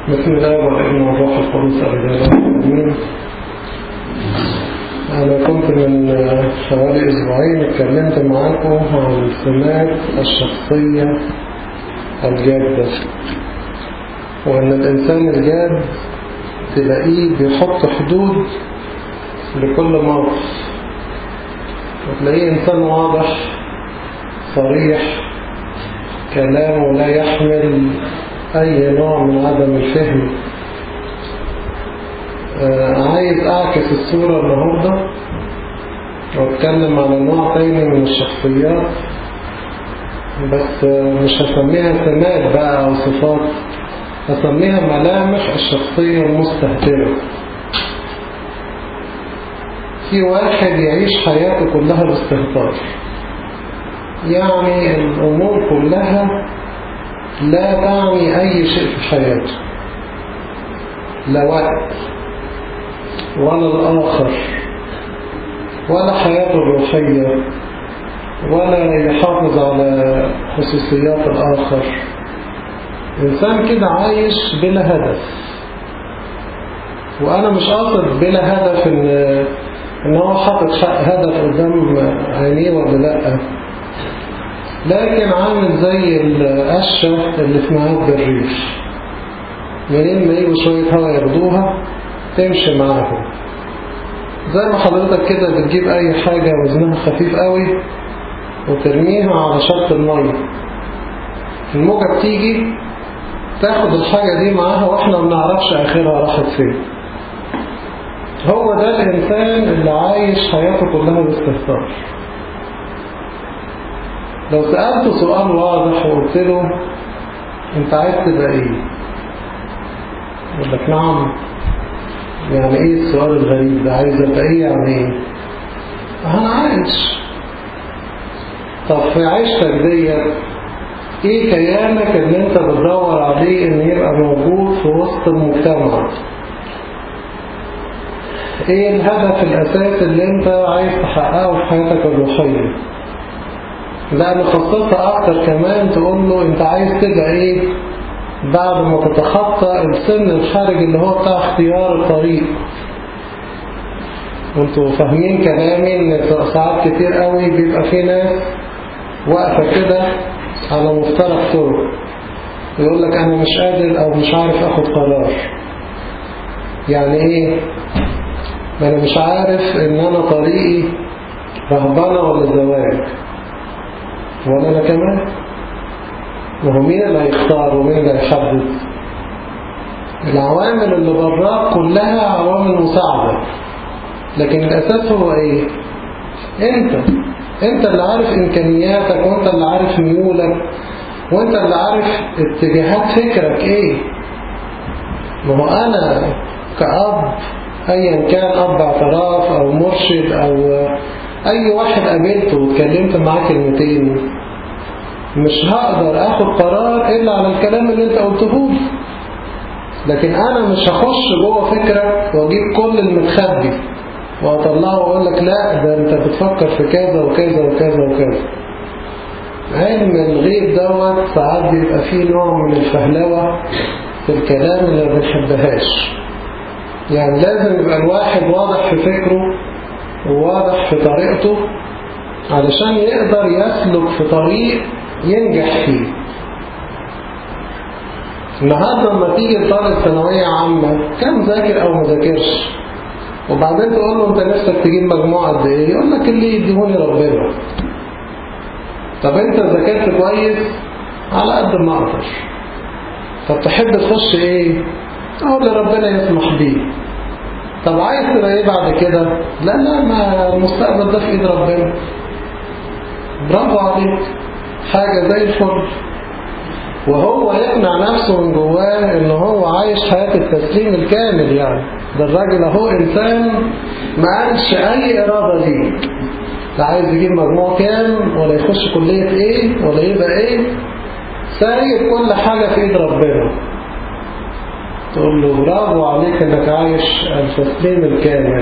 بسم الله والابن والروح القدس الرجال والمؤمنين أنا كنت من حوالي أسبوعين اتكلمت معاكم عن سمات الشخصية الجادة وأن الإنسان الجاد تلاقيه بيحط حدود لكل موقف وتلاقيه إنسان واضح صريح كلامه لا يحمل أي نوع من عدم الفهم آه عايز أعكس الصورة النهاردة وأتكلم على نوع تاني من الشخصيات بس آه مش هسميها سمات بقى أو صفات هسميها ملامح الشخصية المستهترة في واحد يعيش حياته كلها باستهتار يعني الأمور كلها لا تعني أي شيء في حياته لا وقت ولا الآخر ولا حياته الروحية ولا يحافظ على خصوصيات الآخر إنسان كده عايش بلا هدف وأنا مش قاصد بلا هدف إن, إن هو حاطط هدف قدام عينيه ولا لأ لكن عامل زي القشة اللي في معاد بالريف منين ما يجوا شوية هوا ياخدوها تمشي معاهم زي ما حضرتك كده بتجيب أي حاجة وزنها خفيف قوي وترميها على شط المية الموجة بتيجي تاخد الحاجة دي معاها واحنا ما بنعرفش آخرها راحت فين هو ده الإنسان اللي عايش حياته كلها باستهتار لو سألته سؤال واضح وقلت له انت عايز تبقى ايه يقول لك نعم يعني ايه السؤال الغريب ده عايز ابقى ايه يعني ايه انا عايش طب في عيشتك ديت ايه كيانك اللي انت بتدور عليه ان يبقى موجود في وسط المجتمع ايه الهدف الاساسي اللي انت عايز تحققه في حياتك الروحيه لا نخصصها اكتر كمان تقول له انت عايز تبقى ايه بعد ما تتخطى السن الحرج اللي هو بتاع اختيار الطريق وانتوا فاهمين كلامي ان ساعات كتير قوي بيبقى في ناس واقفة كده على مفترق طرق يقول لك انا مش قادر او مش عارف اخد قرار يعني ايه ما انا مش عارف ان انا طريقي رهبنة ولا زواج ولا أنا كمان وهو مين اللي هيختار ومين اللي هيحدد العوامل اللي براك كلها عوامل مساعدة لكن الأساس هو إيه أنت أنت اللي عارف إمكانياتك وأنت اللي عارف ميولك وأنت اللي عارف اتجاهات فكرك إيه ما هو أنا كأب أيا كان أب اعتراف أو مرشد أو اي واحد قابلته واتكلمت معاه كلمتين مش هقدر اخد قرار الا على الكلام اللي انت قلته لكن انا مش هخش جوه فكرك واجيب كل المتخبي واطلعه واقول لك لا ده انت بتفكر في كذا وكذا وكذا وكذا علم الغيب دوت ساعات بيبقى فيه نوع من الفهلوة في الكلام اللي ما بنحبهاش يعني لازم يبقى الواحد واضح في فكره وواضح في طريقته علشان يقدر يسلك في طريق ينجح فيه النهارده لما تيجي لطالب ثانوية عامة كم ذاكر أو ما ذاكرش وبعدين تقول له أنت نفسك تجيب مجموعة قد إيه؟ يقول لك اللي يديهوني ربنا طب أنت ذاكرت كويس على قد ما أقدر طب تحب تخش إيه؟ أقول لربنا يسمح بيه طب عايز تبقى ايه بعد كده لا لا ما المستقبل ده في ايد ربنا برافو عليك حاجة زي الفل وهو يقنع نفسه من جواه ان هو عايش حياة التسليم الكامل يعني ده الراجل اهو انسان ما قالش اي ارادة ليه لا عايز يجيب مجموع كام ولا يخش كلية ايه ولا يبقى ايه سايب كل حاجة في ايد ربنا تقول له برافو عليك انك عايش التسليم الكامل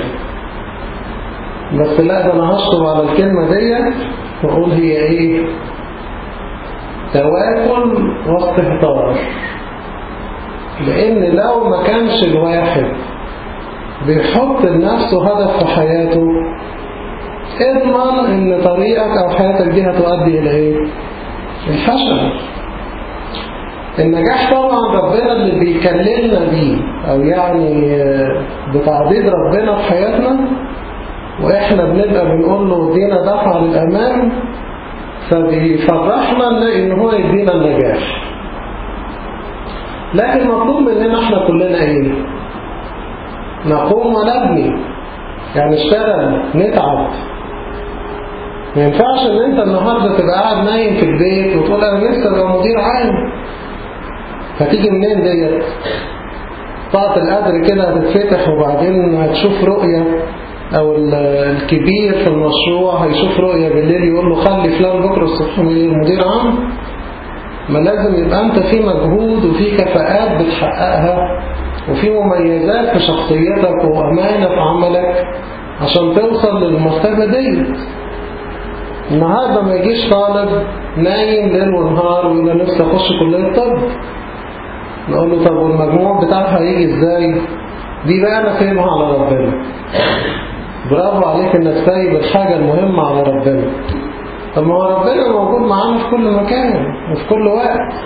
بس لا ده انا هشطب على الكلمة ديت واقول هي ايه تواكل واستهتار لأن لو ما كانش الواحد بيحط لنفسه هدف في حياته اضمن ان طريقك او حياتك دي هتؤدي الى ايه الفشل النجاح طبعا ربنا اللي بيكللنا بيه او يعني بتعضيد ربنا في حياتنا واحنا بنبقى بنقول له دينا دفع للامام فبيفرحنا ان هو يدينا النجاح لكن مطلوب مننا احنا كلنا ايه نقوم ونبني يعني اشتغل نتعب ما ينفعش ان انت النهارده تبقى قاعد نايم في البيت وتقول انا لسه ابقى مدير عام هتيجي منين ديت طاقة القدر كده هتتفتح وبعدين هتشوف رؤية او الكبير في المشروع هيشوف رؤية بالليل يقول له خلي فلان بكرة الصبح مدير عام ما لازم يبقى انت في مجهود وفي كفاءات بتحققها وفي مميزات في شخصيتك وأمانة في عملك عشان توصل للمرتبة دي النهاردة ما يجيش طالب نايم ليل ونهار ويقول انا نفسي اخش كلية طب نقول له طب والمجموع بتاعها هيجي ازاي دي بقى انا سايبها على ربنا برافو عليك انك سايب الحاجة المهمة على ربنا طب ما هو ربنا موجود معانا في كل مكان وفي كل وقت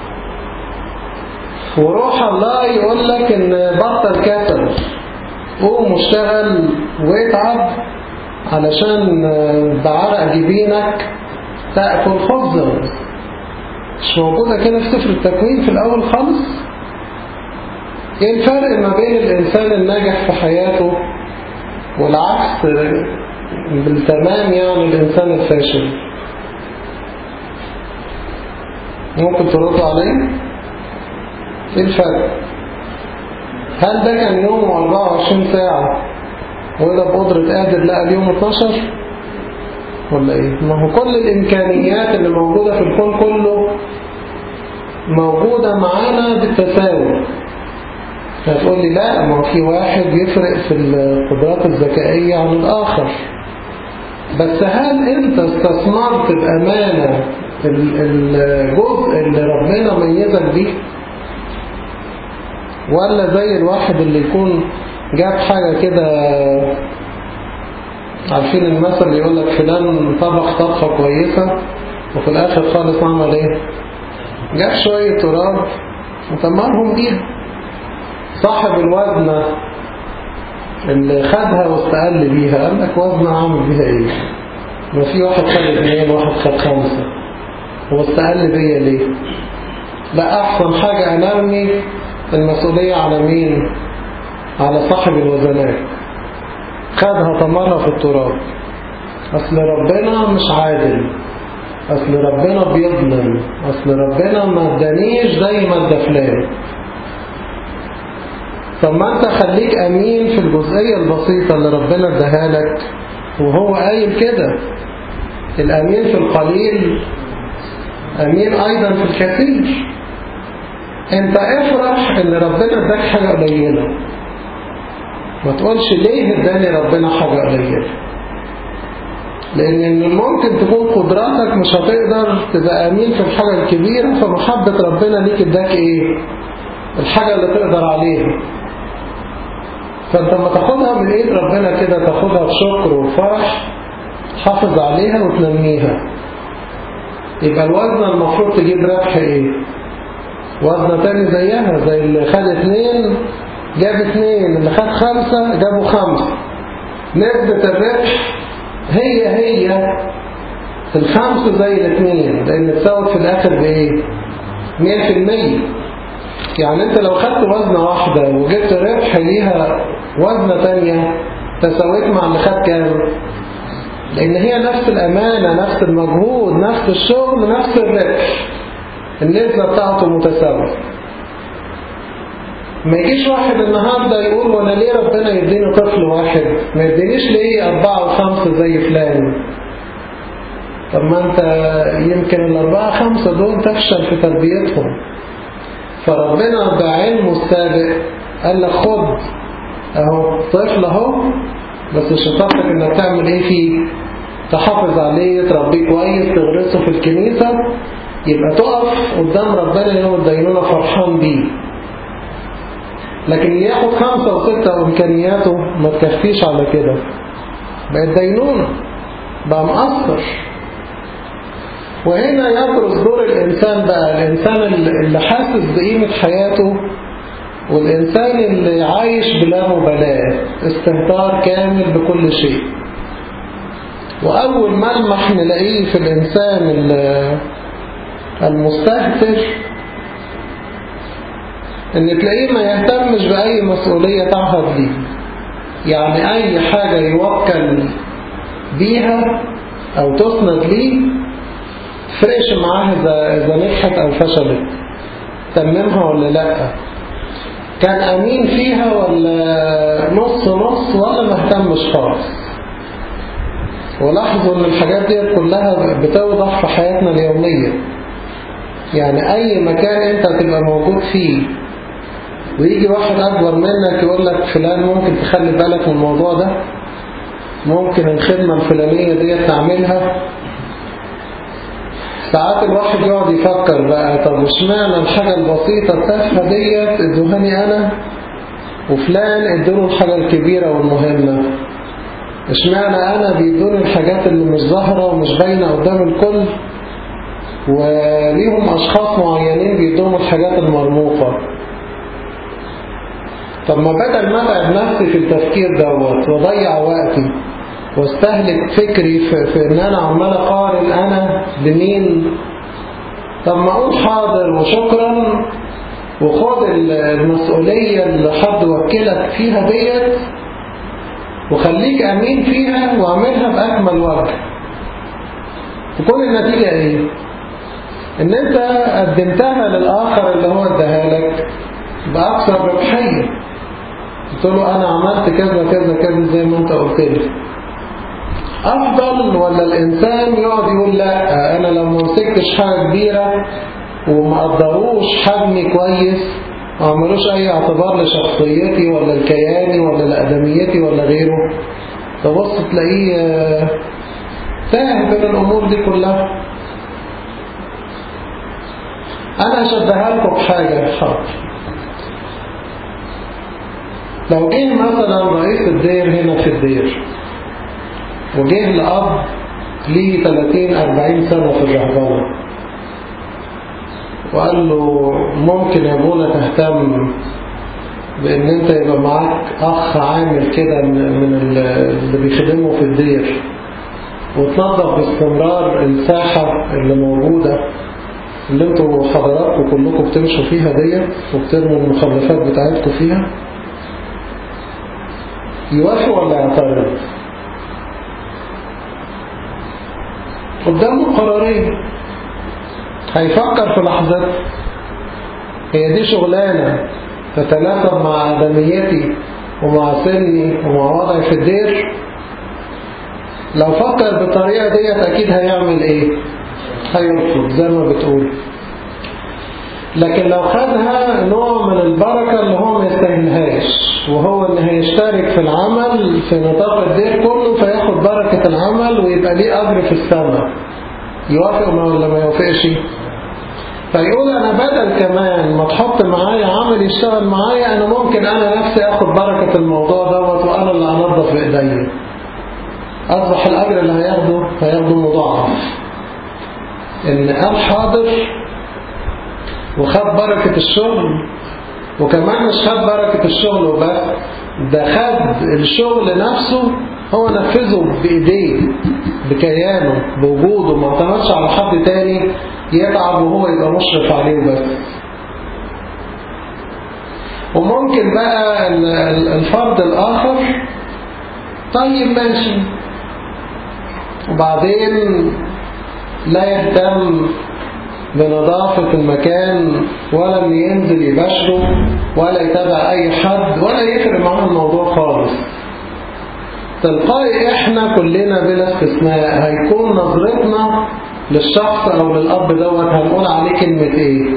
وروح الله يقول لك ان بطل كسل قوم واشتغل واتعب علشان بعرق جبينك تأكل خبزا مش موجودة كده في سفر التكوين في الأول خالص ايه الفرق ما بين الإنسان الناجح في حياته والعكس بالتمام يعني الإنسان الفاشل ممكن تردوا عليه ايه الفرق هل ده كان يوم 24 ساعة وإذا بقدرة قادر لقى اليوم 12 ولا ايه ما هو كل الإمكانيات اللي موجودة في الكون كله موجودة معانا بالتساوي هتقول لي لا ما في واحد يفرق في القدرات الذكائية عن الآخر بس هل انت استثمرت بأمانة الجزء اللي ربنا ميزك بيه ولا زي الواحد اللي يكون جاب حاجة كده عارفين المثل اللي يقول لك فلان طبخ طبخة كويسة وفي الآخر خالص عمل ايه جاب شوية تراب وتمرهم بيها صاحب الوزنة اللي خدها واستقل بيها قال لك وزنة عامل بيها ايه ما في واحد خد اثنين واحد خد خمسة هو استقل بيا ليه لا احسن حاجة انا ارمي المسؤولية على مين على صاحب الوزنات خدها طمرها في التراب اصل ربنا مش عادل اصل ربنا بيظلم اصل ربنا ما ادانيش زي ما ادى فلان طب ما انت خليك امين في الجزئية البسيطة اللي ربنا اداها لك وهو قايل كده الامين في القليل امين ايضا في الكثير انت افرح ان ربنا اداك حاجة قليلة ما تقولش ليه اداني ربنا حاجة قليلة لان ممكن تكون قدراتك مش هتقدر تبقى امين في الحاجة الكبيرة فمحبة ربنا ليك اداك ايه الحاجة اللي تقدر عليها فانت لما تاخدها من ايد ربنا كده تاخدها بشكر وفرح تحافظ عليها وتنميها يبقى الوزنة المفروض تجيب ربح ايه وزنة تاني زيها زي اللي خد اتنين جاب اتنين اللي خد خمسة جابوا خمسة نسبة الربح هي هي الخمسة زي الاتنين لان تساوت في الاخر بايه مية في المية يعني انت لو خدت وزنة واحدة وجبت ربح ليها وزنة تانية تساويت مع اللي خد كام لان هي نفس الامانة نفس المجهود نفس الشغل نفس الربح النسبة بتاعته متساوية ما يجيش واحد النهاردة يقول وانا ليه ربنا يديني طفل واحد ما يدينيش ليه اربعة وخمسة زي فلان طب ما انت يمكن الاربعة خمسة دول تفشل في تربيتهم فربنا بعلمه السابق قال لك خد اهو طفل اهو بس شطارتك انك تعمل ايه فيه تحافظ عليه تربيه كويس تغرسه في الكنيسة يبقى تقف قدام ربنا يوم الدينونة فرحان بيه لكن ياخد خمسة وستة وإمكانياته ما تكفيش على كده بقت دينونة بقى مقصر وهنا يبرز دور الإنسان بقى الإنسان اللي حاسس بقيمة حياته والإنسان اللي عايش بلا مبالاة استهتار كامل بكل شيء وأول ملمح نلاقيه في الإنسان المستهتر إن تلاقيه ما يهتمش بأي مسؤولية تعهد ليه يعني أي حاجة يوكل بيها أو تسند ليه فرقش معاه إذا نجحت أو فشلت تممها ولا لأ كان أمين فيها ولا نص نص ولا ما اهتمش خالص ولاحظوا ان الحاجات دي كلها بتوضح في حياتنا اليومية يعني اي مكان انت تبقى موجود فيه ويجي واحد اكبر منك يقول لك فلان ممكن تخلي بالك من الموضوع ده ممكن الخدمة الفلانية دي تعملها ساعات الواحد يقعد يفكر بقى طب اشمعنى الحاجة البسيطة التافهة ديت ادوهاني انا وفلان ادوله الحاجة الكبيرة والمهمة اشمعنى انا بيدوني الحاجات اللي مش ظاهرة ومش باينة قدام الكل وليهم اشخاص معينين بيدوهم الحاجات المرموقة طب ما بدل ما اتعب نفسي في التفكير دوت واضيع وقتي واستهلك فكري في, في ان انا عمال اقارن انا بمين طب ما اقول حاضر وشكرا وخد المسؤولية اللي حد وكلك فيها ديت وخليك امين فيها واعملها باكمل وجه تكون النتيجة ايه ان انت قدمتها للاخر اللي هو اداها لك باكثر ربحية قلت له انا عملت كذا كذا كذا زي ما انت قلت لي أفضل ولا الإنسان يقعد يقول لا أنا لو ما مسكتش حاجة كبيرة وما قدروش حجمي كويس ما عملوش أي اعتبار لشخصيتي ولا لكياني ولا لأدميتي ولا غيره تبص تلاقيه تاه بين الأمور دي كلها أنا أشبهها لكم بحاجة حاضر لو جه مثلا رئيس الدير هنا في الدير وجه لأب ليه 30-40 سنة في الرهبانة وقال له ممكن يا ابونا تهتم بان انت يبقى معاك اخ عامل كده من اللي بيخدمه في الدير وتنظف باستمرار الساحة اللي موجودة اللي انتوا حضراتكم كلكم بتمشوا فيها ديت وبترموا المخلفات بتاعتكم فيها يوافق ولا يعترض قدامه قرارين هيفكر في لحظات هي دي شغلانة تتناسب مع آدميتي ومع سني ومع وضعي في الدير لو فكر بالطريقة ديت أكيد هيعمل إيه هيرفض زي ما بتقول لكن لو خدها نوع من البركة اللي هو ما يستاهلهاش وهو ان هيشترك في العمل في نطاق الدير كله فياخد بركة العمل ويبقى ليه أجر في السماء يوافق ما ولا ما يوافقش فيقول أنا بدل كمان ما تحط معايا عمل يشتغل معايا أنا ممكن أنا نفسي أخد بركة الموضوع دوت وأنا اللي أنظف بإيديا أصبح الأجر اللي هياخده هياخده مضاعف إن قال حاضر وخد بركة الشغل وكمان مش خد بركة الشغل وبس ده خد الشغل نفسه هو نفذه بإيديه بكيانه بوجوده ما اعتمدش على حد تاني يتعب وهو يبقى مشرف عليه بس وممكن بقى الفرد الآخر طيب ماشي وبعدين لا يهتم بنظافة المكان ولا ان ينزل يباشره ولا يتابع اي حد ولا يفرق معاه الموضوع خالص تلقائي احنا كلنا بلا استثناء هيكون نظرتنا للشخص او للاب دوت هنقول عليه كلمة ايه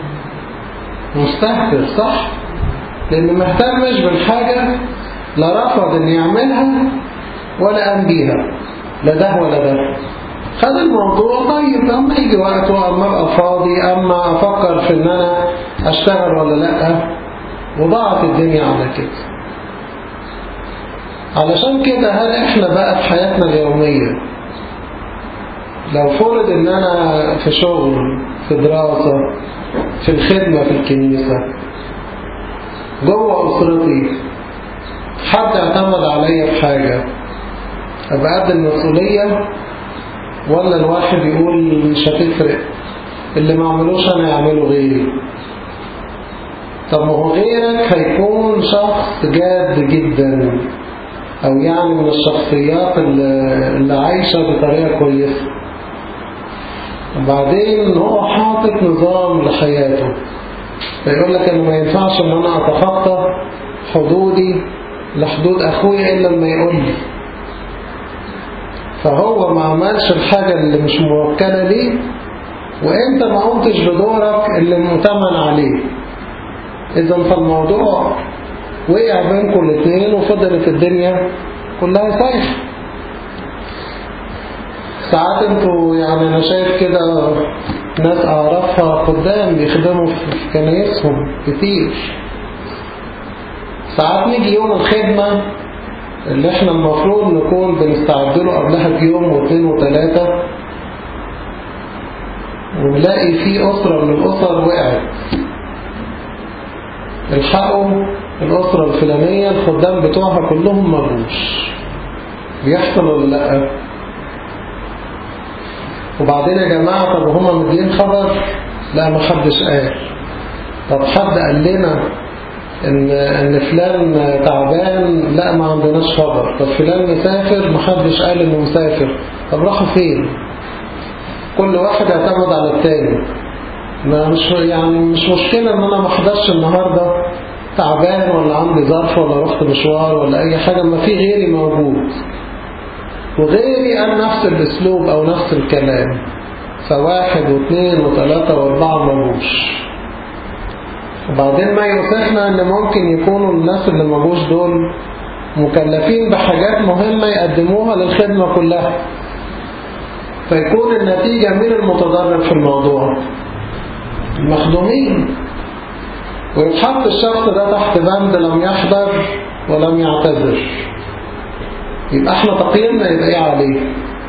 مستهتر صح لان ما اهتمش بالحاجة لا رفض ان يعملها ولا قام بيها لا ده ولا ده خد الموضوع طيب اما يجي وقته اما ابقى فاضي اما افكر في ان انا اشتغل ولا لا وضاعت الدنيا على كده علشان كده هل احنا بقى في حياتنا اليومية لو فرض ان انا في شغل في دراسة في الخدمة في الكنيسة جوه أسرتي حد اعتمد عليا في حاجة أبقى قد المسؤولية ولا الواحد يقول مش هتفرق اللي ما عملوش أنا يعمله غيري طب ما هو غيرك هيكون شخص جاد جدا أو يعني من الشخصيات اللي عايشة بطريقة كويسة وبعدين هو حاطط نظام لحياته فيقول لك أنا ما ينفعش أن أنا أتخطى حدودي لحدود أخويا إلا لما يقول لي فهو ما عملش الحاجة اللي مش موكلة ليه وانت ما قمتش بدورك اللي مؤتمن عليه اذا فالموضوع وقع بينكم الاثنين وفضلت الدنيا كلها سايحة ساعات انتوا يعني انا شايف كده ناس اعرفها قدام بيخدموا في كنايسهم كتير ساعات نيجي يوم الخدمة اللي احنا المفروض نكون بنستعد له قبلها بيوم واثنين وثلاثة ونلاقي في أسرة من الأسر وقعت الحقوا الأسرة الفلانية الخدام بتوعها كلهم مجوش بيحصل ولا لأ وبعدين يا جماعة طب هما مدين خبر لا ما حدش قال طب حد قال لنا ان ان فلان تعبان لا ما عندناش خبر طب فلان مسافر ما حدش قال انه مسافر طب راحوا فين كل واحد اعتمد على التاني ما مش يعني مش مشكلة ان انا ما احضرش النهاردة تعبان ولا عندي ظرف ولا رحت مشوار ولا اي حاجة ما في غيري موجود وغيري قال نفس الاسلوب او نفس الكلام فواحد واثنين وثلاثة واربعة ملوش وبعدين ما يوسفنا ان ممكن يكونوا الناس اللي مجوش دول مكلفين بحاجات مهمة يقدموها للخدمة كلها فيكون النتيجة من المتضرر في الموضوع المخدومين ويتحط الشخص ده تحت بند لم يحضر ولم يعتذر يبقى احنا تقييمنا يبقى ايه عليه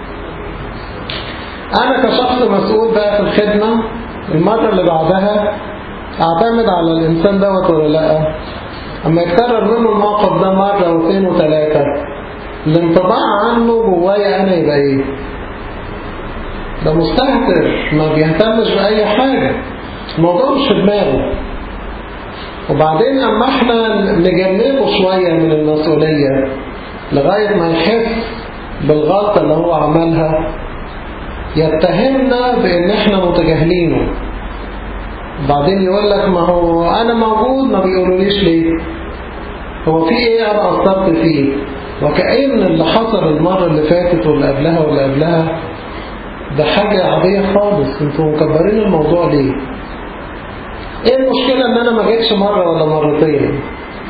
انا كشخص مسؤول بقى في الخدمة المرة اللي بعدها اعتمد على الانسان دوت ولا لا اما يتكرر منه الموقف ده مرة واثنين وثلاثة الانطباع عنه جوايا انا يبقى ايه ده مستهتر ما بيهتمش بأي حاجة الموضوع مش في دماغه وبعدين اما احنا نجنبه شوية من المسؤولية لغاية ما يحس بالغلطة اللي هو عملها يتهمنا بان احنا متجاهلينه وبعدين يقول لك ما هو انا موجود ما بيقولوليش ليه هو في ايه انا قصرت فيه وكأن اللي حصل المرة اللي فاتت واللي قبلها واللي قبلها ده حاجة عادية خالص انتوا مكبرين الموضوع ليه ايه المشكلة ان انا ما جيتش مرة ولا مرتين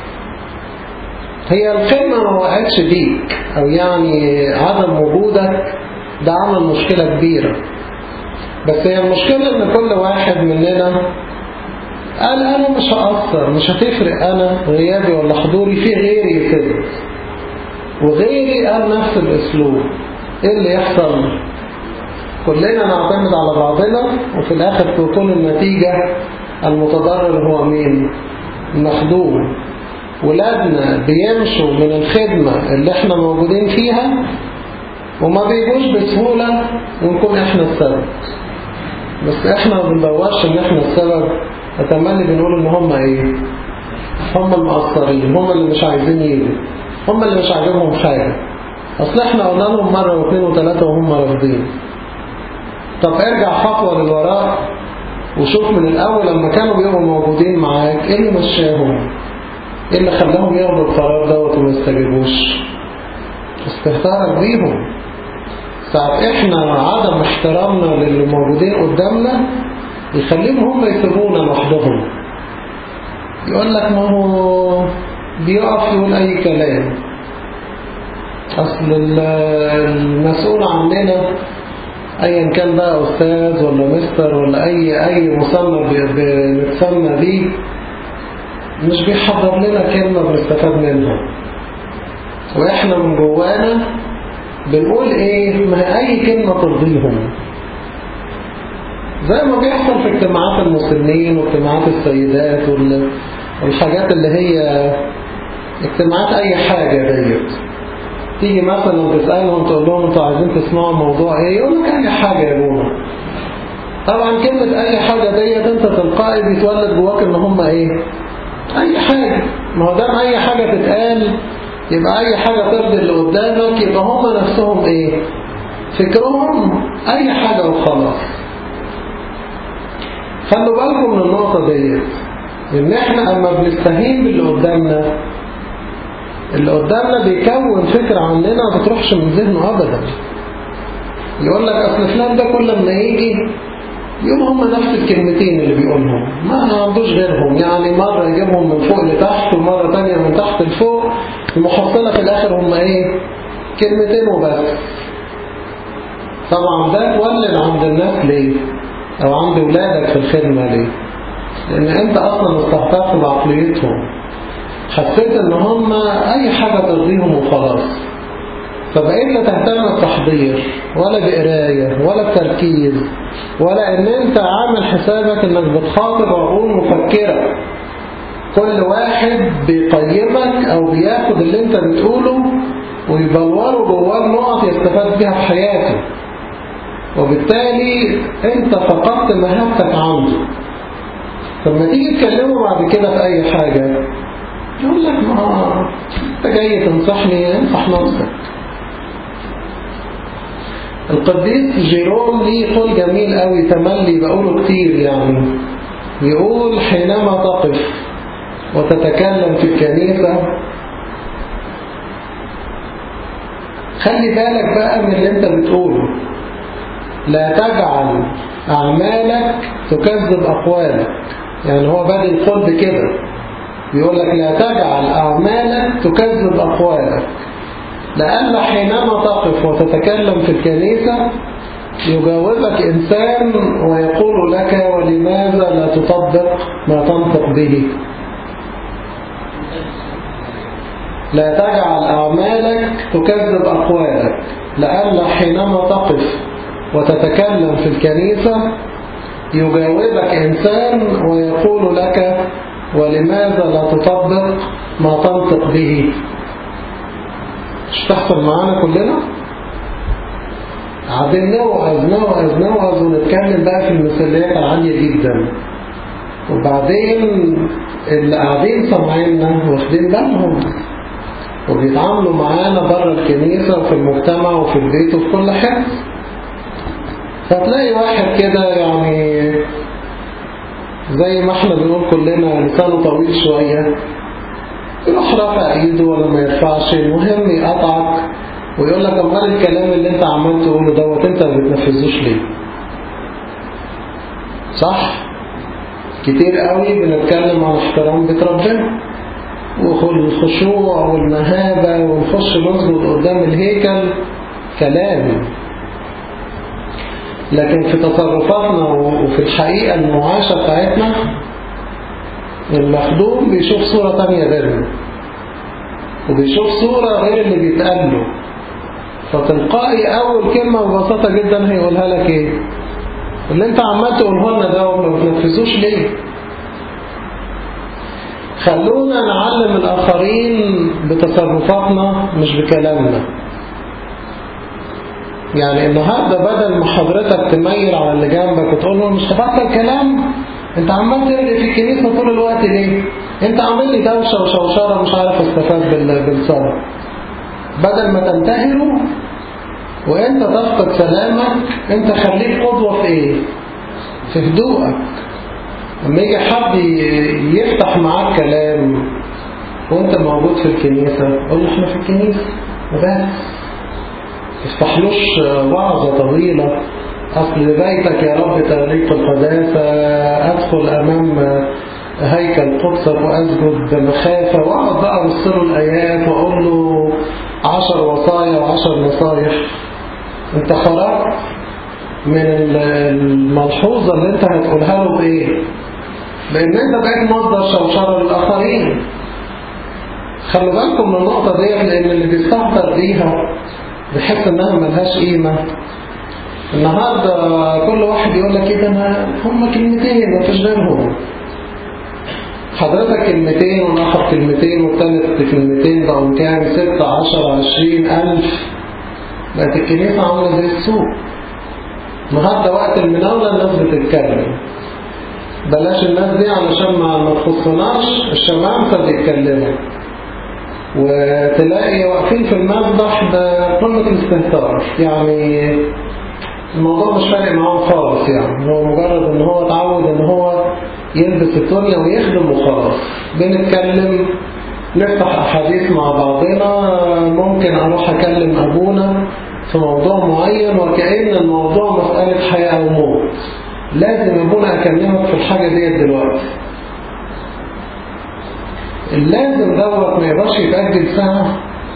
هي الخدمة ما وقعتش بيك او يعني عدم وجودك ده عمل مشكلة كبيرة بس هي المشكلة ان كل واحد مننا قال انا مش هأثر مش هتفرق انا غيابي ولا حضوري في غيري كده وغيري قال نفس الاسلوب ايه اللي يحصل كلنا نعتمد على بعضنا وفي الاخر تكون النتيجة المتضرر هو مين المخدوم ولادنا بيمشوا من الخدمة اللي احنا موجودين فيها وما بيجوش بسهولة ونكون احنا السبب بس احنا ما بندورش ان احنا السبب اتمنى بنقول ان هم ايه هم المقصرين هم اللي مش عايزين يجوا هم اللي مش عاجبهم حاجة اصل احنا قلنا لهم مرة واثنين وثلاثة وهم رافضين طب ارجع خطوة للوراء وشوف من الاول لما كانوا بيبقوا موجودين معاك ايه اللي مشاهم ايه اللي خلاهم ياخدوا القرار دوت وما يستجيبوش استهتارك بيهم ساعة احنا عدم احترامنا للي موجودين قدامنا يخليهم هم يسيبونا لوحدهم يقول لك ما هو بيقف يقول اي كلام اصل المسؤول عننا ايا كان بقى استاذ ولا مستر ولا اي اي مسمى بنتسمى بيه مش بيحضر لنا كلمة بنستفاد منها واحنا من جوانا بنقول ايه ما هي اي كلمة ترضيهم زي ما بيحصل في اجتماعات المسلمين واجتماعات السيدات وال- والحاجات اللي هي اجتماعات اي حاجة ديت تيجي مثلا تسألهم تقول لهم انتوا عايزين تسمعوا موضوع ايه يقول لك اي حاجة يا بونا طبعا كلمة اي حاجة ديت انت تلقائي بيتولد جواك ان هم ايه اي حاجة ما هو دام اي حاجة تتقال يبقى اي حاجة ترضي اللي قدامك يبقى هم نفسهم ايه فكرهم اي حاجة وخلاص خلوا بالكم من النقطة ديت ان احنا اما بنستهين باللي قدامنا اللي قدامنا بيكون فكرة عننا ما بتروحش من ذهنه ابدا يقول لك اصل فلان ده كل ما يجي يقول هم نفس الكلمتين اللي بيقولهم ما عندوش غيرهم يعني مرة يجيبهم من فوق لتحت ومرة تانية من تحت لفوق المحصلة في الاخر هم ايه كلمتين وبس طبعا ده تولد عند الناس ليه او عند ولادك في الخدمة ليه لان انت اصلا استهترت بعقليتهم حسيت ان هم اي حاجة ترضيهم وخلاص فبقيت لا تهتم بتحضير ولا بقراية ولا بتركيز ولا ان انت عامل حسابك انك بتخاطب عقول مفكرة كل واحد بيقيمك او بياخد اللي انت بتقوله ويبلوره جواه نقط يستفاد بيها في حياته وبالتالي انت فقدت مهابتك عنده فلما تيجي تكلمه بعد كده في اي حاجة يقول لك ما انت جاي تنصحني انصح نفسك القديس جيروم ليه قول جميل قوي تملي بقوله كتير يعني يقول حينما تقف وتتكلم في الكنيسة خلي بالك بقى من اللي انت بتقوله لا تجعل أعمالك تكذب أقوالك يعني هو بادئ القول بكده بيقول لك لا تجعل أعمالك تكذب أقوالك لأن حينما تقف وتتكلم في الكنيسة يجاوبك إنسان ويقول لك ولماذا لا تطبق ما تنطق به لا تجعل أعمالك تكذب أقوالك لأن حينما تقف وتتكلم في الكنيسة يجاوبك إنسان ويقول لك ولماذا لا تطبق ما تنطق به مش تحصل معانا كلنا قاعدين نوعظ نوعظ نوعظ ونتكلم بقى في المثاليات العالية جدا وبعدين اللي قاعدين سامعيننا واخدين بالهم وبيتعاملوا معانا بره الكنيسة وفي المجتمع وفي البيت وفي كل حاجة فتلاقي واحد كده يعني زي ما احنا بنقول كلنا لسانه طويل شوية يروح رافع ايده ولا ما يرفعش المهم يقطعك ويقول لك امال الكلام اللي انت عمال تقوله دوت انت ما بتنفذوش ليه صح كتير قوي بنتكلم عن احترام بيت ربنا والخشوع والمهابة ونخش نسجد قدام الهيكل كلام لكن في تصرفاتنا وفي الحقيقة المعاشة بتاعتنا المخدوم بيشوف صورة تانية غيرنا وبيشوف صورة غير اللي بيتقال له فتلقائي أول كلمة ببساطة جدا هيقولها لك إيه اللي أنت عمال تقوله لنا ده وما بتنفذوش ليه خلونا نعلم الآخرين بتصرفاتنا مش بكلامنا يعني النهاردة بدل ما حضرتك تميل على اللي جنبك وتقول له مش تبطل كلام انت عمال ترغي في الكنيسة طول الوقت ليه انت عامل لي دوشة وشوشرة مش عارف استفاد بالصلاة بدل ما تنتهره وانت تفقد سلامك انت خليك قدوة في ايه في هدوءك لما يجي حد يفتح معاك كلام وانت موجود في الكنيسة قول له احنا في الكنيسة وبس تفتحلوش وعظة طويلة أصل بيتك يا رب تغليق القداسة أدخل أمام هيكل قدسك وأسجد بمخافة وأقعد بقى أبصله الآيات وأقول له عشر وصايا وعشر نصايح أنت خرجت من الملحوظة اللي أنت هتقولها له بإيه؟ لان انت بقيت مصدر شوشره للاخرين خلوا بالكم من النقطه ديت لان اللي بيستهتر بيها بيحس انها ملهاش قيمه النهارده كل واحد يقول لك ايه ده انا هم كلمتين مفيش غيرهم حضرتك كلمتين وناخد كلمتين والتالت كلمتين بقوا كام ستة عشر عشرين ألف بقت الكنيسة عاملة زي السوق النهارده وقت المناولة الناس بتتكلم بلاش الناس دي علشان ما ما تخصناش الشمامسة بيتكلموا وتلاقي واقفين في المسبح بقمة الاستهتار يعني الموضوع مش فارق معاهم خالص يعني هو مجرد ان هو اتعود ان هو يلبس الدنيا ويخدم وخلاص بنتكلم نفتح احاديث مع بعضنا ممكن اروح اكلم ابونا في موضوع معين وكأن الموضوع مسألة حياة او موت لازم ابونا اكلمك في الحاجة دي دلوقتي اللازم دوت ما يقدرش يتأجل ساعة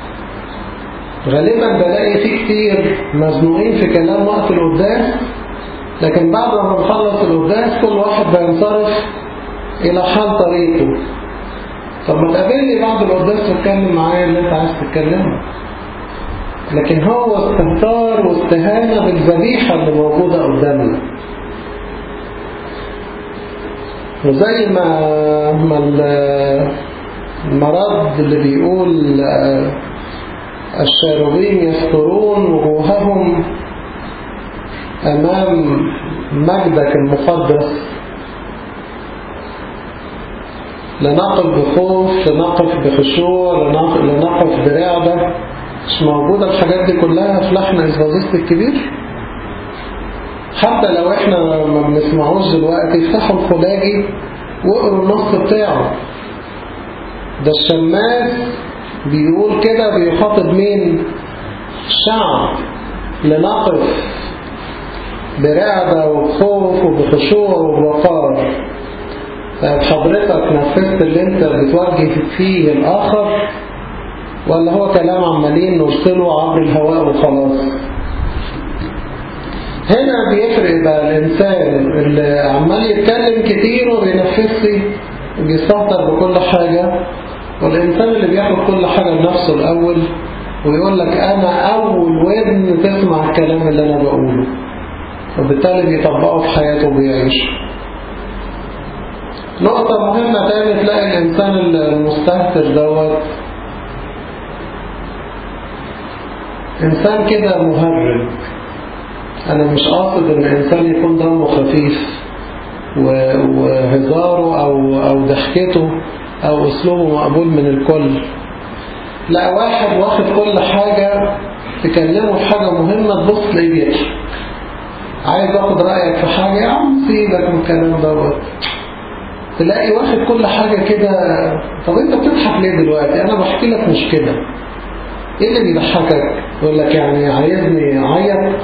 غالبا بلاقي فيه كتير مزنوقين في كلام وقت القداس لكن بعد ما بنخلص القداس كل واحد بينصرف إلى حال طريقه طب ما تقابلني بعد القداس تتكلم معايا اللي انت عايز تتكلمه لكن هو استهتار واستهانة بالذبيحة اللي موجودة قدامنا وزي ما ما المرض اللي بيقول الشاربين يسترون وجوههم أمام مجدك المقدس لنقف بخوف لنقف بخشوع لنقف برعبة مش موجودة الحاجات دي كلها في لحن إسبازيست الكبير حتى لو احنا ما بنسمعوش دلوقتي افتحوا الخلاجي واقروا النص بتاعه ده الشماس بيقول كده بيخاطب مين الشعب لنقف برعبة وبخوف وبخشوع وبوقار طيب حضرتك نفذت اللي انت بتوجه فيه الآخر ولا هو كلام عمالين نرسله عبر الهواء وخلاص هنا بيفرق بقى الإنسان اللي عمال يتكلم كتير وبينفذش وبيستهتر بكل حاجة والإنسان اللي بياخد كل حاجة لنفسه الأول ويقول لك أنا أول ودن تسمع الكلام اللي أنا بقوله وبالتالي بيطبقه في حياته وبيعيش نقطة مهمة تاني تلاقي الإنسان المستهتر دوت إنسان كده مهرج أنا مش قاصد إن الإنسان يكون دمه خفيف وهزاره أو أو ضحكته أو أسلوبه مقبول من الكل لا واحد واخد كل حاجة تكلمه في حاجة مهمة تبص تلاقيه بيضحك عايز اخد رأيك في حاجة يا عم سيبك من الكلام دوت تلاقي واخد كل حاجة كده طب انت بتضحك ليه دلوقتي انا بحكي لك مشكلة ايه اللي بيضحكك يقول لك يعني عايزني اعيط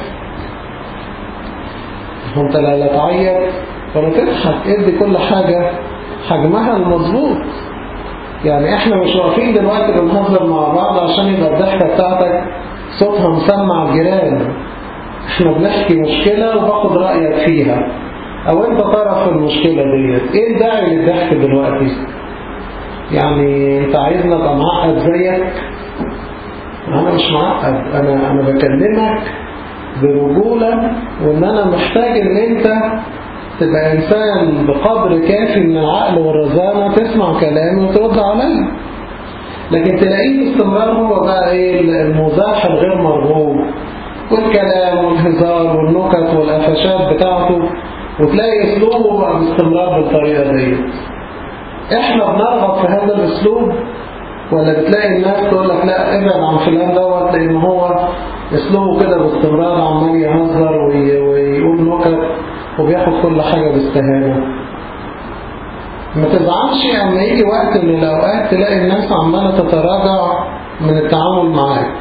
هو انت لا لا تعيط ولا تضحك ادي كل حاجة حجمها المظبوط يعني احنا مش واقفين دلوقتي بنهزر مع بعض عشان يبقى الضحكة بتاعتك صوتها مسمع الجيران احنا بنحكي مشكلة وباخد رأيك فيها او انت طرف في المشكلة ديت ايه الداعي للضحك دلوقتي يعني انت عايزنا ابقى معقد زيك انا مش معقد انا انا بكلمك برجولة وان انا محتاج ان انت تبقى انسان بقدر كافي من العقل والرزانة تسمع كلامي وترد عليا لكن تلاقيه باستمرار هو بقى ايه المزاح الغير مرغوب والكلام والهزار والنكت والقفشات بتاعته وتلاقي اسلوبه بقى باستمرار بالطريقة دي احنا بنرغب في هذا الاسلوب ولا بتلاقي الناس تقول لك لا ابعد عن فلان دوت لان هو اسلوبه كده باستمرار عمال يهزر ويقول نكت وبياخد كل حاجة باستهانة ما تزعلش لما يجي وقت من الاوقات تلاقي الناس عمالة تتراجع من التعامل معاك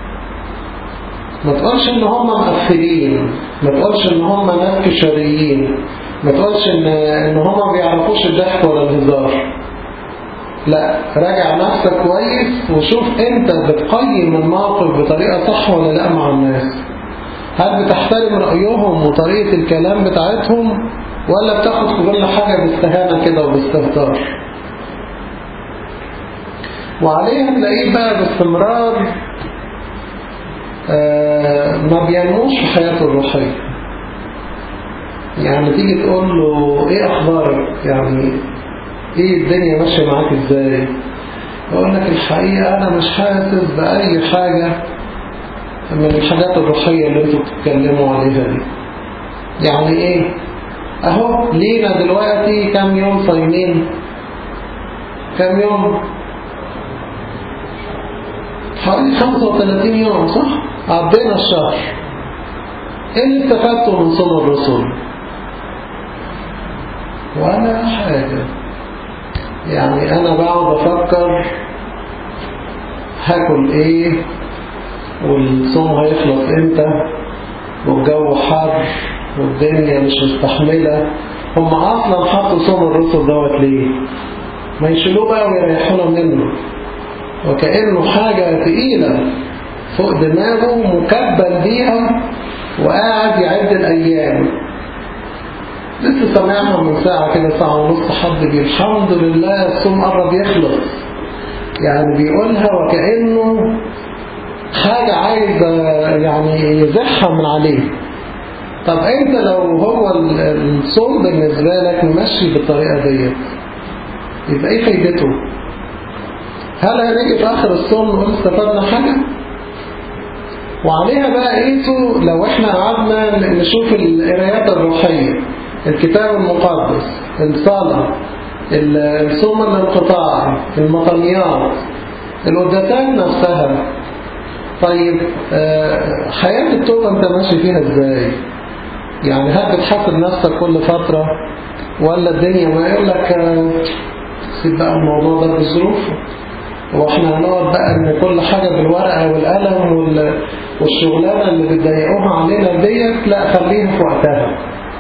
ما تقولش ان هم مقفلين ما تقولش ان هم ناس كشريين ما تقولش ان ان هم ما بيعرفوش الضحك ولا الهزار لا راجع نفسك كويس وشوف انت بتقيم الموقف بطريقة صح ولا لا مع الناس هل بتحترم رأيهم وطريقة الكلام بتاعتهم ولا بتاخد كل حاجة باستهانة كده وباستهتار وعليها تلاقيه بقى باستمرار آه ما بينموش في حياته الروحية يعني تيجي تقول له ايه اخبارك يعني ايه الدنيا ماشية معاك ازاي يقول لك الحقيقة انا مش حاسس بأي حاجة من الحاجات الروحية اللي انتوا بتتكلموا عليها دي يعني ايه اهو لينا دلوقتي كام يوم صايمين كام يوم حوالي 35 يوم صح عدينا الشهر ايه اللي استفدته من صوم الرسول ولا حاجة يعني انا بقعد افكر هاكل ايه والصوم هيخلص امتى والجو حر والدنيا مش مستحملة هم اصلا حطوا صوم الرسل دوت ليه ما يشيلوه بقى ويريحونا منه وكأنه حاجة تقيلة فوق دماغه مكبل بيها وقاعد يعد الأيام لسه سامعها من ساعة كده ساعة ونص حد بيقول الحمد لله الصوم قرب يخلص يعني بيقولها وكأنه حاجة عايز يعني يزحها من عليه طب انت لو هو الصوم بالنسبة لك ممشي بالطريقة ديت يبقى ايه فايدته هل هنيجي في آخر الصوم نقول استفدنا حاجة وعليها بقى قيسوا لو احنا قعدنا نشوف القرايات الروحية الكتاب المقدس الصلاة الصوم الانقطاع المطنيات القداسات نفسها طيب حياة التوبة انت ماشي فيها ازاي يعني هل بتحاسب نفسك كل فترة ولا الدنيا ما يقول لك سيب بقى الموضوع ده بظروفه واحنا هنقعد بقى ان كل حاجة بالورقة والقلم والشغلانة اللي بتضايقوها علينا ديت لا خليها في وقتها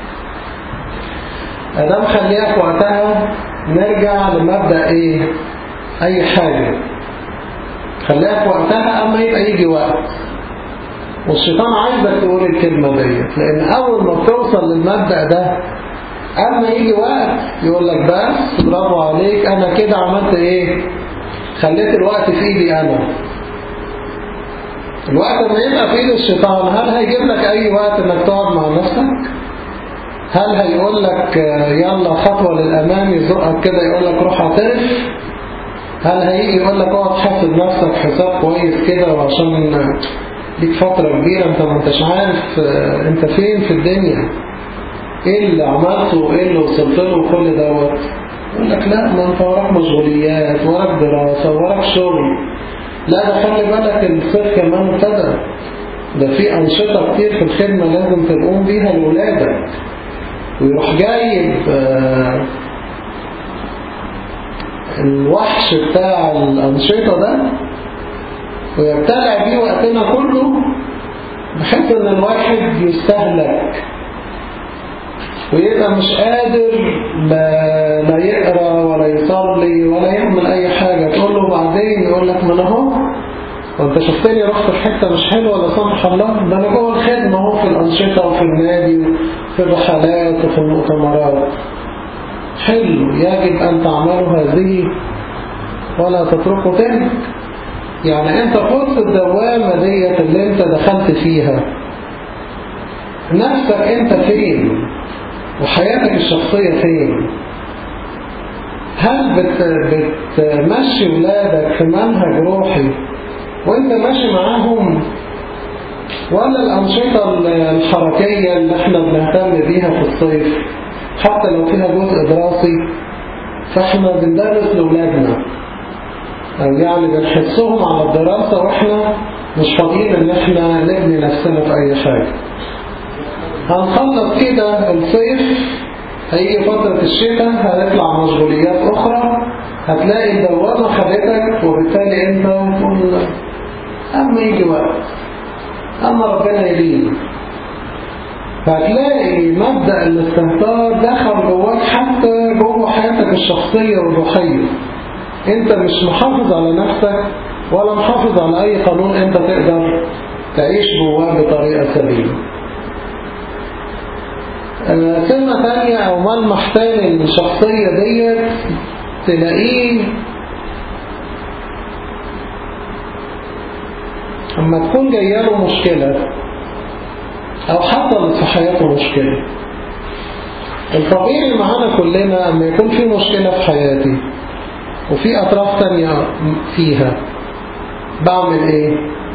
ادام خليها في وقتها نرجع لمبدأ ايه اي حاجة خليها في وقتها اما يبقى يجي وقت والشيطان عايزك تقول الكلمة ديت لان اول ما بتوصل للمبدأ ده اما يجي وقت يقول لك بس برافو عليك انا كده عملت ايه خليت الوقت في ايدي انا الوقت لما يبقى في ايد الشيطان هل هيجيب لك اي وقت انك تقعد مع نفسك هل هيقول لك يلا خطوة للامام يزقك كده يقول لك روح اعترف هل هيجي يقول لك اقعد حاسب نفسك حساب كويس كده وعشان ليك فترة كبيرة انت ما انتش عارف انت فين في الدنيا ايه اللي عملته وايه اللي وصلت له كل دوت يقول لك لا ما انت وراك مشغوليات وراك دراسة وراك شغل لا ده خلي بالك الصيف كمان ابتدى ده في أنشطة كتير في الخدمة لازم تقوم بيها لولادك ويروح جايب الوحش بتاع الأنشطة ده ويبتلع بيه وقتنا كله بحيث ان الواحد يستهلك ويبقى مش قادر لا, لا يقرأ ولا يصلي ولا يعمل أي حاجة تقول له بعدين يقول لك ما أنا اهو وانت شفتني رحت في حتة مش حلوة لا سمح الله ده أنا جوه الخدمة اهو في الأنشطة وفي النادي وفي الرحلات وفي المؤتمرات حلو يجب أن تعملوا هذه ولا تتركوا تاني يعني انت في وسط الدوامة ديت اللي انت دخلت فيها نفسك انت فين وحياتك الشخصية فين هل بت بتمشي ولادك في منهج روحي وانت ماشي معاهم ولا الأنشطة الحركية اللي احنا بنهتم بيها في الصيف حتى لو فيها جزء دراسي فاحنا بندرس لأولادنا أو يعني بنحسهم على الدراسة واحنا مش فاضيين ان احنا نبني نفسنا في اي حاجة هنخلص كده الصيف هيجي فترة الشتاء هنطلع مشغوليات أخرى هتلاقي الدوامة خدتك وبالتالي أنت تقول أما يجي وقت أما ربنا يلين فهتلاقي مبدأ الاستهتار دخل جواك حتى جوه حياتك الشخصية والروحية أنت مش محافظ على نفسك ولا محافظ على أي قانون أنت تقدر تعيش جواه بطريقة سليمة سمة تانية أو ملمح تاني للشخصية ديت تلاقيه أما تكون جاية له مشكلة أو حصلت في حياته مشكلة الطبيعي معانا كلنا أما يكون في مشكلة في حياتي وفي أطراف تانية فيها بعمل إيه؟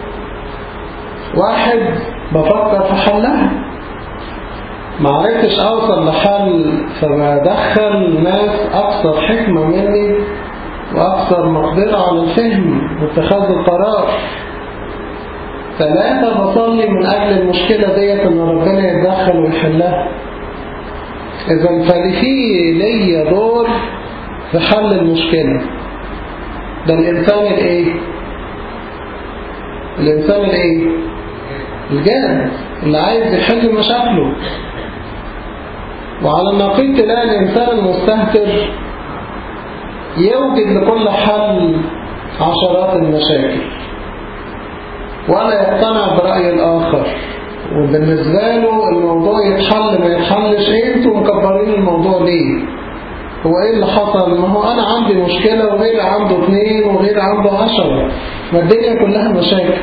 واحد بفكر في حلها ما عرفتش أوصل لحل فبدخل ناس أكثر حكمة مني وأكثر مقدرة على الفهم واتخاذ القرار ثلاثة بصلي من أجل المشكلة ديت إن ربنا يتدخل ويحلها إذا فلفي ليا دور في حل المشكلة ده الإنسان الإيه؟ الإنسان الإيه؟ الجاد اللي عايز يحل مشاكله وعلى النقيض تلاقي الإنسان المستهتر يوجد لكل حل عشرات المشاكل ولا يقتنع برأي الآخر وبالنسبة له الموضوع يتحل ما يتحلش ايه انتوا مكبرين الموضوع ليه هو ايه اللي حصل ما هو انا عندي مشكلة وغير عنده اثنين وغير عنده عشرة ما الدنيا كلها مشاكل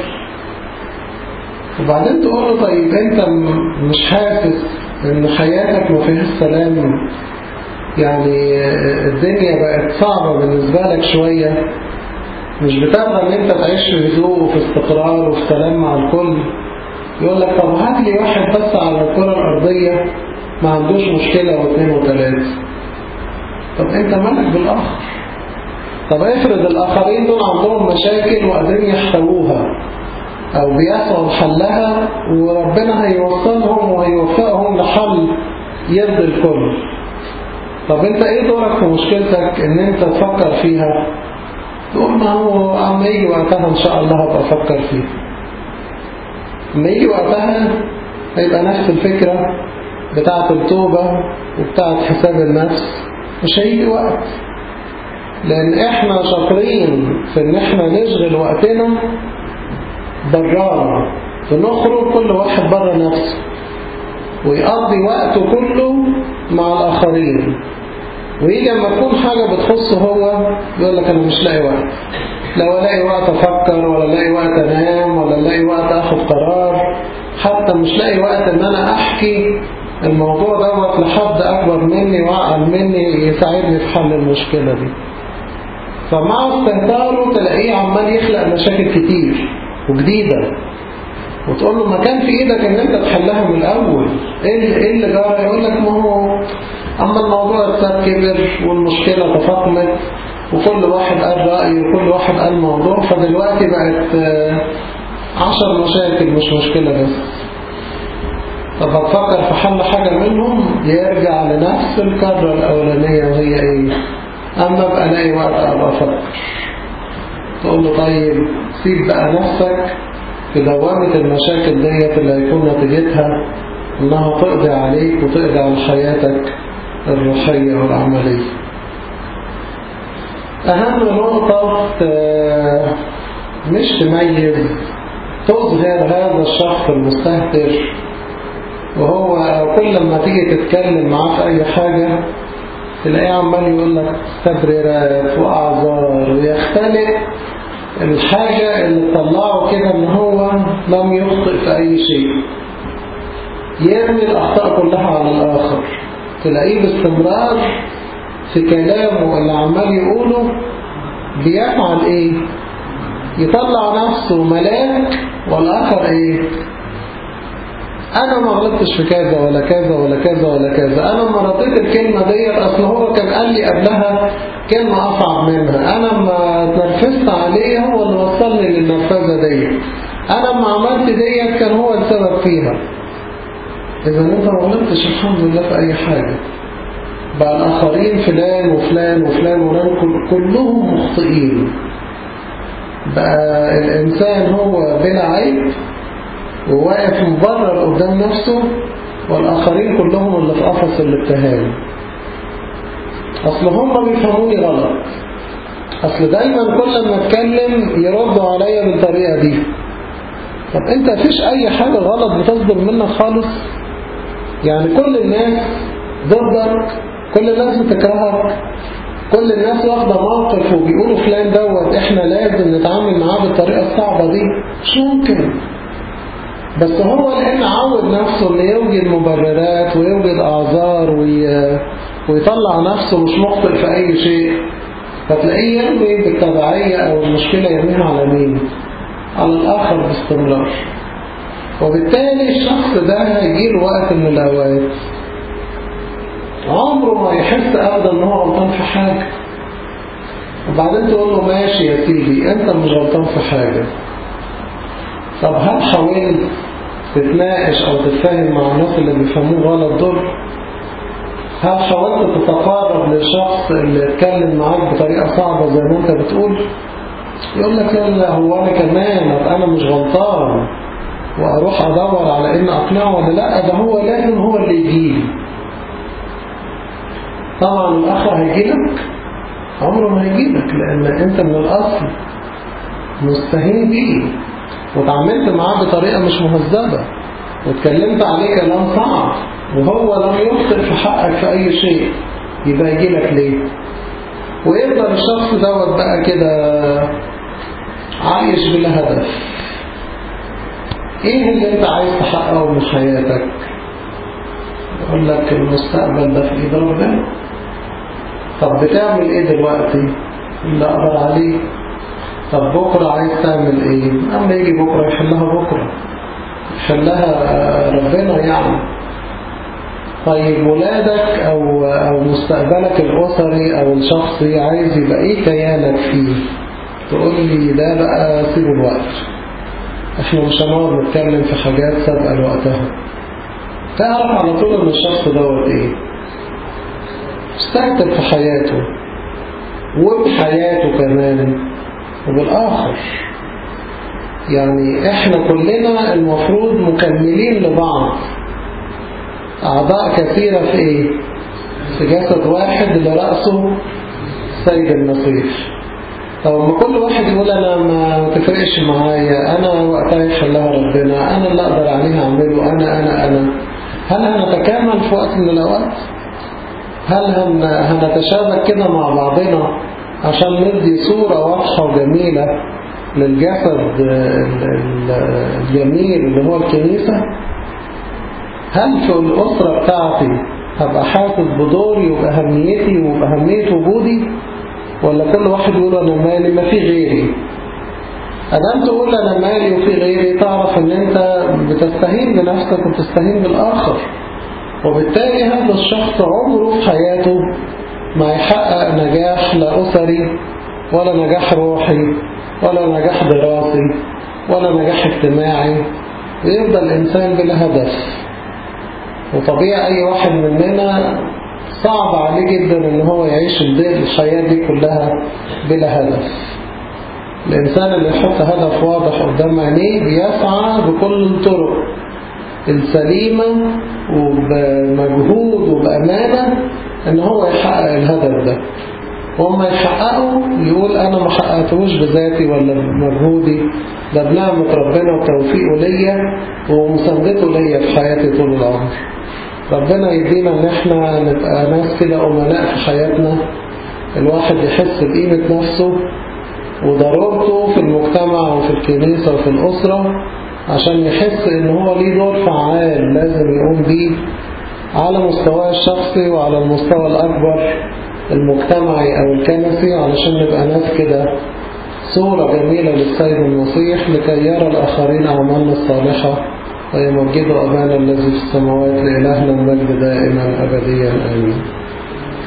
وبعدين تقول له طيب انت مش حاسس ان حياتك ما فيهاش سلام يعني الدنيا بقت صعبة بالنسبة لك شوية مش بتقدر ان انت تعيش في هدوء وفي استقرار وفي سلام مع الكل يقول لك طب هات لي واحد بس على الكرة الأرضية ما عندوش مشكلة واثنين وثلاثة طب انت مالك بالآخر طب افرض الآخرين دول عندهم مشاكل وقادرين يحتووها أو بيسعوا لحلها وربنا هيوصلهم وهيوفقهم لحل يرضي الكل طب انت ايه دورك في مشكلتك ان انت تفكر فيها تقول ما هو عم يجي وقتها ان شاء الله هبقى افكر فيها لما يجي وقتها هيبقى نفس الفكرة بتاعة التوبة وبتاعة حساب النفس مش هيجي وقت لأن احنا شاطرين في ان احنا نشغل وقتنا برانا فنخرج كل واحد برا نفسه ويقضي وقته كله مع الآخرين ويجي لما تكون حاجة بتخصه هو يقول لك أنا مش لاقي وقت لا الاقي وقت أفكر ولا الاقي وقت أنام ولا الاقي وقت أخد قرار حتى مش لاقي وقت إن أنا أحكي الموضوع دوت لحد أكبر مني وأعقل مني يساعدني في حل المشكلة دي فمع استهتاره تلاقيه عمال يخلق مشاكل كتير وجديدة وتقول له ما كان في ايدك ان انت تحلها من الاول ايه ايه اللي جرى يقول لك ما هو اما الموضوع اتساب كبر والمشكلة تفاقمت وكل واحد قال رأي وكل واحد قال موضوع فدلوقتي بقت عشر مشاكل مش مشكلة بس طب هتفكر في حل حاجة منهم يرجع لنفس الكرة الأولانية وهي ايه اما بقى الاقي وقت ابقى افكر تقول له طيب سيب بقى نفسك في دوامة المشاكل ديت اللي هيكون نتيجتها انها تقضي عليك وتقضي على حياتك الروحية والعملية اهم نقطة مش تميز تظهر هذا الشخص المستهتر وهو كل ما تيجي تتكلم معاه في اي حاجة تلاقيه عمال يقول لك تبريرات واعذار ويختلق الحاجة اللي طلعه كده ان هو لم يخطئ في اي شيء يرمي الاخطاء كلها على الاخر تلاقيه باستمرار في كلامه اللي عمال يقوله بيفعل ايه يطلع نفسه ملاك والاخر ايه انا ما غلطتش في كذا ولا كذا ولا كذا ولا كذا انا ما رضيت الكلمة ديت اصل هو كان قال لي قبلها كلمة اصعب منها انا ما اتنرفزت عليه هو اللي وصلني للنرفزة ديت انا ما عملت ديت كان هو السبب فيها اذا انت ما غلطتش الحمد لله في اي حاجة بقى الاخرين فلان وفلان وفلان وفلان كلهم مخطئين بقى الانسان هو بلا عيب وواقف مبرر قدام نفسه والآخرين كلهم اللي في قفص الاتهام أصل هم بيفهموني غلط أصل دايما كل ما اتكلم يردوا عليا بالطريقة دي طب انت فيش اي حاجة غلط بتصدر منك خالص يعني كل الناس ضدك كل الناس بتكرهك كل الناس واخدة موقف وبيقولوا فلان دوت احنا لازم نتعامل معاه بالطريقة الصعبة دي مش ممكن بس هو لأن عود نفسه انه يوجد مبررات ويوجد أعذار وي... ويطلع نفسه مش مخطئ في أي شيء فتلاقيه يرمي بالتبعية أو المشكلة يرميها على مين؟ على الآخر باستمرار وبالتالي الشخص ده هيجيله وقت من الأوقات عمره ما يحس أبدا ان هو غلطان في حاجة وبعدين تقول له ماشي يا سيدي انت مش غلطان في حاجة طب هل حاولت تتناقش او تتفاهم مع الناس اللي بيفهموه غلط دول هل حاولت تتقرب للشخص اللي اتكلم معاك بطريقة صعبة زي ما انت بتقول يقول لك لا هو انا كمان انا مش غلطان واروح ادور على ان اقنعه ولا لا ده هو لازم هو اللي يجيلي طبعا الآخر هيجيلك عمره ما هيجيلك لأن أنت من الأصل مستهين بيه وتعاملت معاه بطريقة مش مهذبة واتكلمت عليه كلام صعب وهو لم يخطئ في حقك في أي شيء يبقى يجيلك ليه ويفضل الشخص دوت بقى كده عايش بلا هدف ايه اللي انت عايز تحققه من حياتك يقول لك المستقبل ده في ايد ربنا طب بتعمل ايه دلوقتي اللي اقدر عليه طب بكرة عايز تعمل ايه اما يجي بكرة يحلها بكرة يحلها ربنا يعني طيب ولادك او او مستقبلك الاسري او الشخصي عايز يبقى ايه كيانك فيه تقول لي ده بقى سيب الوقت احنا مش هنقعد نتكلم في حاجات سابقة لوقتها تعرف على طول ان الشخص دوت ايه استهتر في حياته وبحياته كمان وبالآخر يعني احنا كلنا المفروض مكملين لبعض أعضاء كثيرة في ايه في جسد واحد اللي رأسه سيد النصيف طب ما كل واحد يقول انا ما تفرقش معايا انا وقتها يحلها ربنا انا اللي اقدر عليه اعمله انا انا انا هل هنتكامل في وقت من الاوقات هل هن هنتشابك كده مع بعضنا عشان ندي صورة واضحة وجميلة للجسد الجميل اللي هو الكنيسة هل في الأسرة بتاعتي هبقى حاسس بدوري وبأهميتي وبأهمية وجودي ولا كل واحد يقول أنا مالي ما في غيري أدام تقول أنا مالي وفي غيري تعرف أن أنت بتستهين بنفسك وتستهين بالآخر وبالتالي هذا الشخص عمره في حياته ما يحقق نجاح لا أسري ولا نجاح روحي ولا نجاح دراسي ولا نجاح اجتماعي ويفضل الإنسان بلا هدف وطبيعي أي واحد مننا صعب عليه جدا ان هو يعيش الحياة دي كلها بلا هدف الإنسان اللي يحط هدف واضح قدام عينيه بيسعى بكل الطرق السليمة وبمجهود وبأمانة ان هو يحقق الهدف ده وما يحققه يقول انا ما حققتهوش بذاتي ولا بمجهودي ده بنعمة ربنا وتوفيقه ليا ومساندته ليا في حياتي طول العمر ربنا يدينا ان احنا نبقى ناس كده امناء في حياتنا الواحد يحس بقيمة نفسه وضرورته في المجتمع وفي الكنيسة وفي الأسرة عشان يحس ان هو ليه دور فعال لازم يقوم بيه على مستوى الشخصي وعلى المستوى الأكبر المجتمعي أو الكنسي علشان نبقى ناس كده صورة جميلة للسيد المسيح لكي يرى الآخرين أعمالنا الصالحة ويمجدوا أبانا الذي في السماوات لإلهنا المجد دائما أبديا آمين